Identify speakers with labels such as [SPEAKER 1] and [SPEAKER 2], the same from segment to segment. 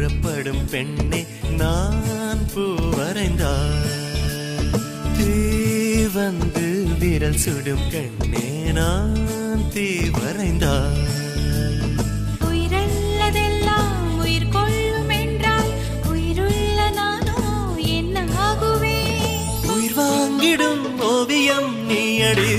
[SPEAKER 1] புறப்படும் பெண்ணே நான் பூ வரைந்தார் தீ வந்து விரல் சுடும் கண்ணே நான் தீ வரைந்தார்
[SPEAKER 2] உயிரல்லதெல்லாம் உயிர் கொள்ளும் என்றால் உயிருள்ள நானோ என்ன ஆகுவேன்
[SPEAKER 1] உயிர் வாங்கிடும் ஓவியம் நீ அடி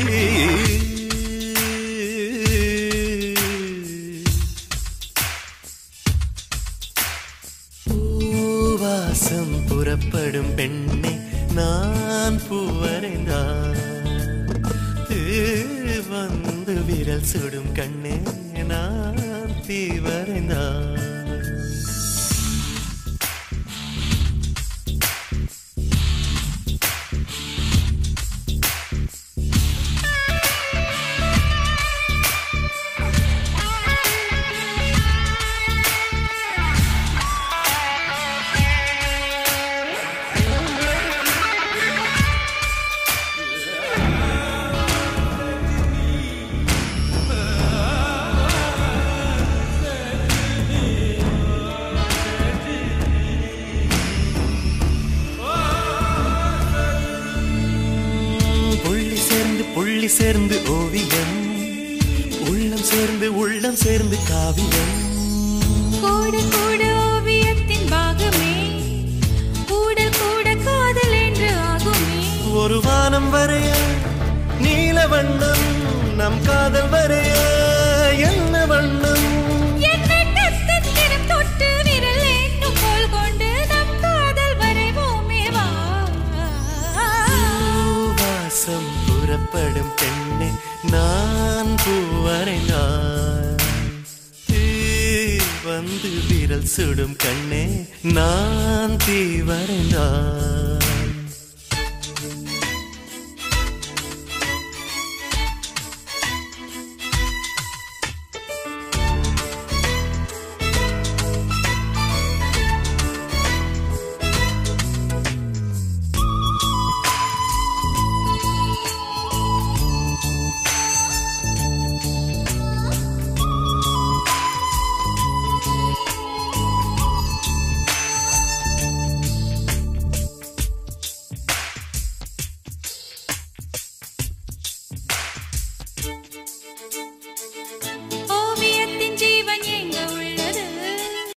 [SPEAKER 1] பூவாசம் புறப்படும் பெண்ணே நான் பூவரைந்தான் வந்து விரல் சுடும் கண்ணே நான் தீவரைந்தான் புள்ளி சேர்ந்து புள்ளி சேர்ந்து ஓவியம் உள்ளம் சேர்ந்து உள்ளம் சேர்ந்து காவியம்
[SPEAKER 2] கூடு கூடு ஓவியத்தின் பாகமே கூடல் கூட காதல் என்று ஆகுமே
[SPEAKER 1] ஒரு வானம் வரைய நீல வண்ணம் நம் காதல் வரைய என்ன வண்ணம்
[SPEAKER 2] என்னை கத்தத்திடம் தொட்டு விரல் என்னும் கோல் கொண்டு நம் காதல் வரைவோமே வா
[SPEAKER 1] வாசம் புறப்படும் பெண்ணே நான் பூவரைந்தான் தீ வந்து விரல் சுடும் கண்ணே நான் தீ வரைந்தான்